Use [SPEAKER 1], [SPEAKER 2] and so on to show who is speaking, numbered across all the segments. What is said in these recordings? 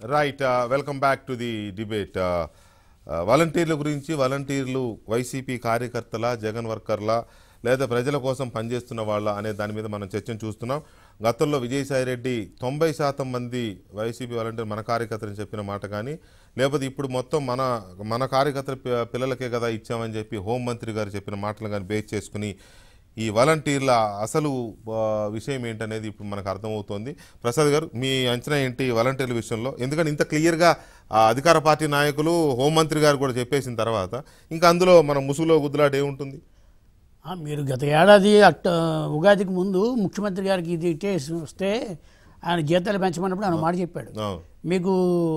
[SPEAKER 1] Right welcome back to the debate వాలంటీర్ల గురించి వాలంటీర్లు వైసీపీ కార్యకర్తల జగన్ వర్కర్ల లేదా ప్రజల కోసం పనిచేస్తున్న వాళ్ళ అనే దాని మీద మనం చర్చను చూస్తున్నాం గతంలో విజయసాయి రెడ్డి తొంభై శాతం మంది వైసీపీ వాలంటీర్ మన కార్యకర్తలు చెప్పిన మాట కానీ లేకపోతే ఇప్పుడు మొత్తం మన మన కార్యకర్తల పి- పిల్లలకే కదా ఇచ్చామని చెప్పి హోంమంత్రి గారు చెప్పిన మాటలు కానీ బేస్ చేసుకుని ఈ వాలంటీర్ల అసలు ఆ, విషయం ఏంటనేది ఇప్పుడు మనకు అర్థమవుతోంది ప్రసాద్ గారు మీ అంచనా ఏంటి వాలంటీర్ల విషయంలో ఎందుకంటే ఇంత క్లియర్గా ఆ అధికార పార్టీ నాయకులు హోంమంత్రి గారు కూడా చెప్పేసిన తర్వాత ఇంకా అందులో మన ముసుగులో గుద్దులాట ఏముంటుంది
[SPEAKER 2] ఆ, మీరు గత ఏడాది అక్ట ఉగాదికి ముందు ముఖ్యమంత్రి గారికి ఇది ఇచ్చేసి వస్తే ఆయన జీతాలు పెంచమన్నప్పుడు ఆయన మాట చెప్పాడు
[SPEAKER 1] అవును.
[SPEAKER 2] మీకు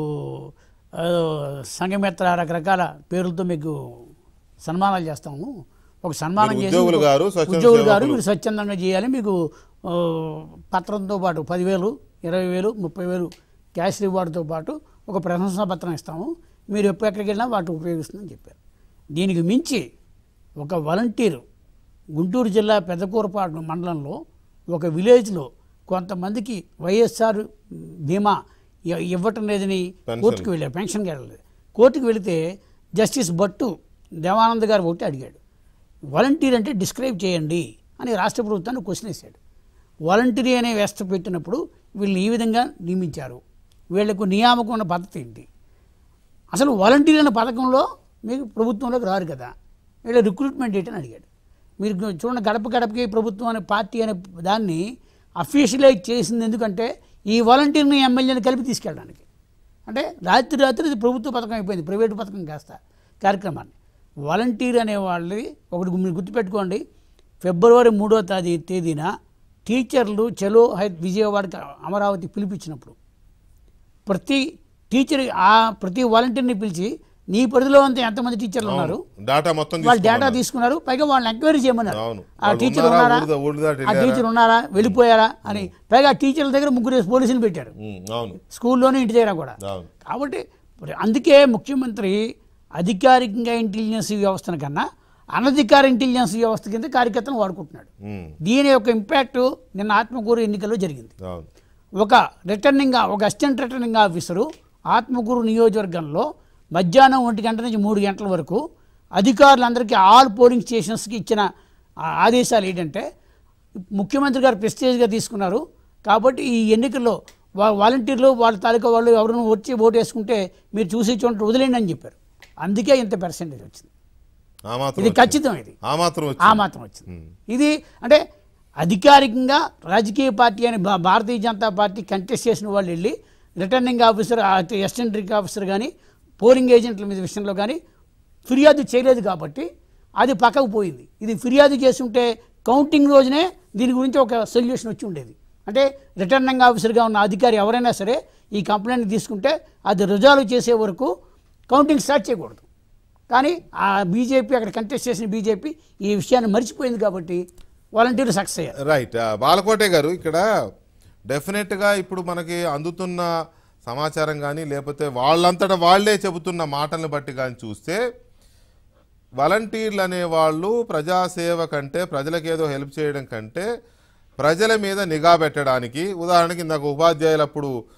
[SPEAKER 2] ఆ, సంఘమిత్ర రకరకాల పేర్లతో మీకు సన్మానాలు చేస్తాము ఒక సన్మానం
[SPEAKER 1] మీరు
[SPEAKER 2] చేసి
[SPEAKER 1] ఉద్యోగులు
[SPEAKER 2] మీకు-
[SPEAKER 1] గారు, స్వచ్ఛంద
[SPEAKER 2] ఉద్యోగులు గారు
[SPEAKER 1] సేవకులు.
[SPEAKER 2] మీరు స్వచ్ఛందంగా చేయాలి మీకు ఆ, పత్రంతో పాటు పదివేలు ఇరవై వేలు ముప్పై వేలు క్యాష్ రివార్డుతో పాటు ఒక ప్రశంసా పత్రం ఇస్తాము మీరు ఎప్పుడు ఎక్కడికి వెళ్ళినా వాటి ఉపయోగిస్తుందని చెప్పారు దీనికి మించి ఒక వాలంటీరు గుంటూరు జిల్లా పెద్దకూరపాడు మండలంలో ఒక విలేజ్లో కొంతమందికి వైఎస్ఆర్ బీమా ఇ- ఇవ్వటం లేదని
[SPEAKER 1] పెన్షన్.
[SPEAKER 2] కోర్టుకు వెళ్ళారు పెన్షన్కి వెళ్ళలేదు కోర్టుకు వెళితే జస్టిస్ భట్టు దేవానంద్ గారు ఒకటి అడిగాడు వాలంటీర్ అంటే డిస్క్రైబ్ చేయండి అని రాష్ట్ర ప్రభుత్వాన్ని క్వశ్చన్ వేశాడు వాలంటీరీ అనే వ్యవస్థ పెట్టినప్పుడు వీళ్ళని ఈ విధంగా నియమించారు వీళ్లకు నియామకం ఉన్న పద్ధతి ఏంటి అసలు వాలంటీర్ అనే పథకంలో మీకు ప్రభుత్వంలోకి రారు కదా వీళ్ళ రిక్రూట్మెంట్ ఏంటని అడిగాడు మీరు చూడండి గడప గడపకి ప్రభుత్వం అనే పార్టీ అనే దాన్ని అఫీషియలైజ్ చేసింది ఎందుకంటే ఈ వాలంటీర్ని ఎమ్మెల్యేని కలిపి తీసుకెళ్ళడానికి అంటే రాత్రి రాత్రి ఇది ప్రభుత్వ పథకం అయిపోయింది ప్రైవేటు పథకం కాస్త కార్యక్రమాన్ని వాలంటీర్ అనే వాళ్ళది ఒకటి మీరు గుర్తుపెట్టుకోండి ఫిబ్రవరి మూడో తేదీ తేదీన టీచర్లు చలో హై విజయవాడకి అమరావతి పిలిపించినప్పుడు ప్రతి టీచర్ ఆ ప్రతి వాలంటీర్ని పిలిచి నీ పరిధిలో అంతా ఎంతమంది టీచర్లు ఉన్నారు
[SPEAKER 1] డాటా మొత్తం
[SPEAKER 2] వాళ్ళు డేటా
[SPEAKER 1] తీసుకోమన్నారు.
[SPEAKER 2] తీసుకున్నారు పైగా వాళ్ళని ఎంక్వైరీ చేయమన్నారు
[SPEAKER 1] అవును.
[SPEAKER 2] ఆ
[SPEAKER 1] వాళ్ళు
[SPEAKER 2] టీచర్
[SPEAKER 1] ఉన్నారా,
[SPEAKER 2] ఉన్నారా
[SPEAKER 1] ఊరు దా- ఊరు దాటి
[SPEAKER 2] ఆ
[SPEAKER 1] వెళ్ళారా?
[SPEAKER 2] టీచర్ ఉన్నారా వెళ్ళిపోయారా అని పైగా ఆ టీచర్ల దగ్గర ముగ్గురు పోలీసులు పెట్టారు
[SPEAKER 1] ఉమ్, అవును
[SPEAKER 2] స్కూల్లోనే ఇంటి దగ్గర కూడా
[SPEAKER 1] అవును
[SPEAKER 2] కాబట్టి మరి అందుకే ముఖ్యమంత్రి అధికారికంగా ఇంటెలిజెన్స్ వ్యవస్థను కన్నా అనధికార ఇంటెలిజెన్స్ వ్యవస్థ కింద కార్యకర్తను వాడుకుంటున్నాడు
[SPEAKER 1] ఉమ్,
[SPEAKER 2] దీని యొక్క ఇంపాక్ట్ నిన్న ఆత్మకూరు ఎన్నికల్లో జరిగింది
[SPEAKER 1] అవును
[SPEAKER 2] ఒక రిటర్నింగ్ ఒక అసిస్టెంట్ రిటర్నింగ్ ఆఫీసరు ఆత్మకూరు నియోజకవర్గంలో మధ్యాహ్నం ఒంటి గంట నుంచి మూడు గంటల వరకు అధికారులందరికీ ఆల్ పోలింగ్ స్టేషన్స్కి ఇచ్చిన ఆ ఆదేశాలు ఏంటంటే ముఖ్యమంత్రి గారు ప్రెస్టేజ్గా తీసుకున్నారు కాబట్టి ఈ ఎన్నికల్లో వా వాలంటీర్లు వాళ్ళ తాలూకా వాళ్ళు ఎవరైనా వచ్చి ఓటు వేసుకుంటే మీరు చూసి చూడండి వదిలేండి అని చెప్పారు అందుకే ఇంత పర్సెంటేజ్ వచ్చింది
[SPEAKER 1] ఆ మాత్రం
[SPEAKER 2] ఇది
[SPEAKER 1] వచ్చింది.
[SPEAKER 2] ఖచ్చితం ఇది
[SPEAKER 1] ఆ మాత్రం
[SPEAKER 2] ఆ
[SPEAKER 1] వచ్చింది.
[SPEAKER 2] మాత్రం వచ్చింది ఇది అంటే అధికారికంగా రాజకీయ పార్టీ అని భా- భారతీయ జనతా పార్టీ కంటెస్ట్ చేసిన వాళ్ళు వెళ్ళి రిటర్నింగ్ ఆఫీసర్ అసిస్టెంట్ ఆఫీసర్ కానీ పోలింగ్ ఏజెంట్ల మీద విషయంలో కానీ ఫిర్యాదు చేయలేదు కాబట్టి అది పక్కకు పోయింది ఇది ఫిర్యాదు చేస్తుంటే కౌంటింగ్ రోజునే దీని గురించి ఒక సొల్యూషన్ వచ్చి ఉండేది అంటే రిటర్నింగ్ ఆఫీసర్గా ఉన్న అధికారి ఎవరైనా సరే ఈ కంప్లైంట్ తీసుకుంటే అది రిజాల్వ్ చేసే వరకు కౌంటింగ్ స్టార్ట్ చేయకూడదు కానీ ఆ బీజేపీ అక్కడ కంటెస్ట్ చేసిన బీజేపీ ఈ విషయాన్ని మర్చిపోయింది కాబట్టి వాలంటీర్లు సక్సెస్ అయ్యారు
[SPEAKER 1] రైట్ ఆ, బాలకోటే గారు ఇక్కడ డెఫినెట్గా ఇప్పుడు మనకి అందుతున్న సమాచారం కానీ లేకపోతే వాళ్ళంతటా వాళ్ళే చెబుతున్న మాటలను బట్టి కానీ చూస్తే వాలంటీర్లు అనేవాళ్ళు ప్రజాసేవ కంటే ప్రజలకు ఏదో హెల్ప్ చేయడం కంటే ప్రజల మీద నిఘా పెట్టడానికి ఉదాహరణకి ఇందాక ఉపాధ్యాయులు అప్పుడు